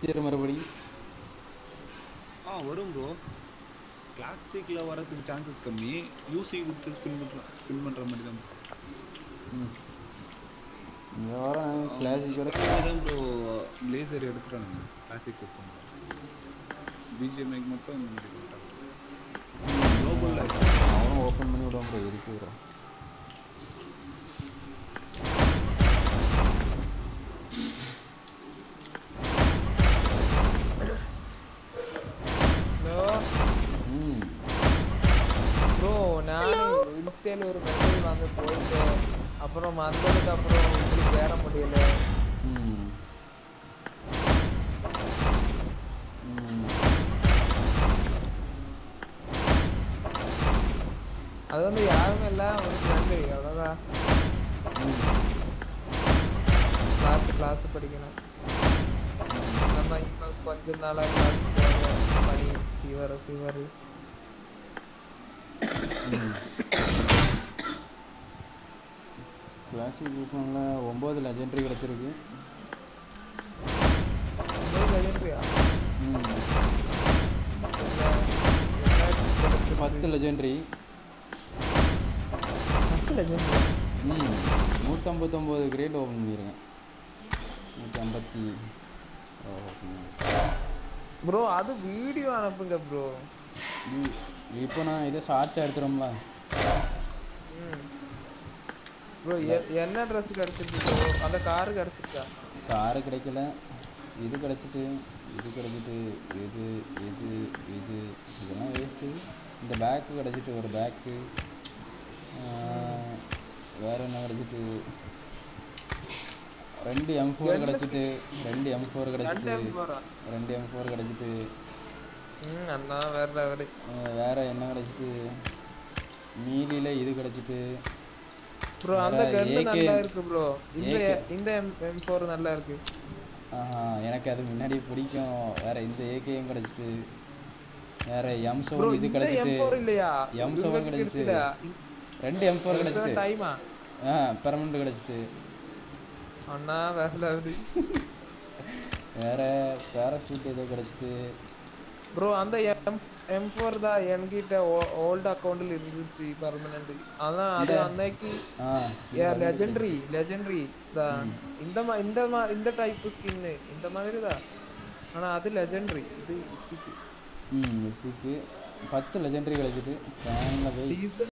year மறுபடி ஆ வரும் bro கிளாசிக்கில் வரதுக்கு சான்சஸ் கம்மி யூசி கொடுத்து ஸ்பின் பண்ணுற ஸ்பின் பண்ணுற மாதிரி தான் ம் இங்கே வர கிளாசிக் வர தான் ப்ரோ பிளேசர் எடுத்துட்டானுங்க கிளாசிக் கொடுப்பாங்க பிஜிஎம்ஐக்கு மட்டும் இந்த மாதிரி கொடுத்தாங்க குளோபலில் அவனும் ஓப்பன் பண்ணி விடுவான் ப்ரோ இருக்கு ப்ரோ ஹலோ ம் ப்ரோ நான் இன்ஸ்டால ஒரு மெசேஜ் வந்து போயிட்டு அப்புறம் வந்ததுக்கு அப்புறம் இப்படி ஏற முடியல ம் ம் அது வந்து யாருமே இல்ல ஒரு ஃப்ரெண்டு அவ்வளோதான் கிளாஸ் கிளாஸ் படிக்கணும் நம்ம இப்போ கொஞ்ச நாளா கிளாஸ் பனி ஃபீவர் ஃபீவர் கிளாசிக் கூப்பனில் ஒம்பது லெஜெண்டரி கிடச்சிருக்கு லெஜெண்ட்ரியா ம் பத்து லெஜெண்டரி ஃபஸ்ட் லெஜெண்ட்ரியா ம் நூற்றம்பத்தொம்போது கிரேட் ஓப்பன் பண்ணியிருக்கேன் நூற்றி ஐம்பத்தி ப்ரோ அது வீடியோ அனுப்புங்க ப்ரோ இப்போ நான் இதை ஷார்ட்ஸாக எடுத்துகிறோம்ல ப்ரோ என்ன ட்ரெஸ் கிடைச்சிருக்கு ப்ரோ அந்த காரு கிடைச்சிருக்கா காரு கிடைக்கல இது கிடச்சிட்டு இது கிடச்சிட்டு இது இது இது இதெல்லாம் வேஸ்ட்டு இந்த பேக்கு கிடச்சிட்டு ஒரு பேக்கு வேறு என்ன கிடச்சிட்டு ரெண்டு எம் ஃபோர் கிடச்சிட்டு ரெண்டு எம் ஃபோர் ரெண்டு கிடச்சிட்டு எம் ஃபோரா ரெண்டு எம் ஃபோர் கிடச்சிட்டு ம் அண்ணா வேற லெவலு வேற என்ன கிடச்சிட்டு மீலியில் இது கிடச்சிட்டு ப்ரோ அந்த வேற கன்னு AK நல்லா இருக்கு ப்ரோ இந்த AK இந்த எம் எம் ஃபோர் நல்லா இருக்கு ஆஹா, எனக்கு அது முன்னாடி பிடிக்கும் வேற இந்த ஏகேயும் கிடச்சிட்டு வேற எம் ப்ரோ செவன் இது இந்த எம் ஃபோர் கிடச்சிட்டு இல்லையா எம் செவன் கிடச்சிட்டு ரெண்டு எம் ஃபோர் கிடச்சிட்டு டைமா ஆ பெர்மனண்ட் கிடச்சிட்டு அண்ணா வேற லெவலு வேற பேராஷூட் ஏதோ கிடச்சிட்டு ப்ரோ அந்த எம் எம் ஃபோர் தான் என்கிட்ட ஓல்டு அக்கௌண்ட்ல இருந்துச்சு பர்மனன்ட் அதான் அது அன்னைக்கு ஆ லெஜெண்டரி லெஜெண்டரி தான் இந்த மா இந்த மா இந்த டைப் ஸ்கின் இந்த மாதிரி தான் ஆனா அது லெஜெண்டரி இது ம் இப்போக்கு பத்து லெஜெண்டரி கிடச்சிட்டு ஃபேனில் போய் டீசல்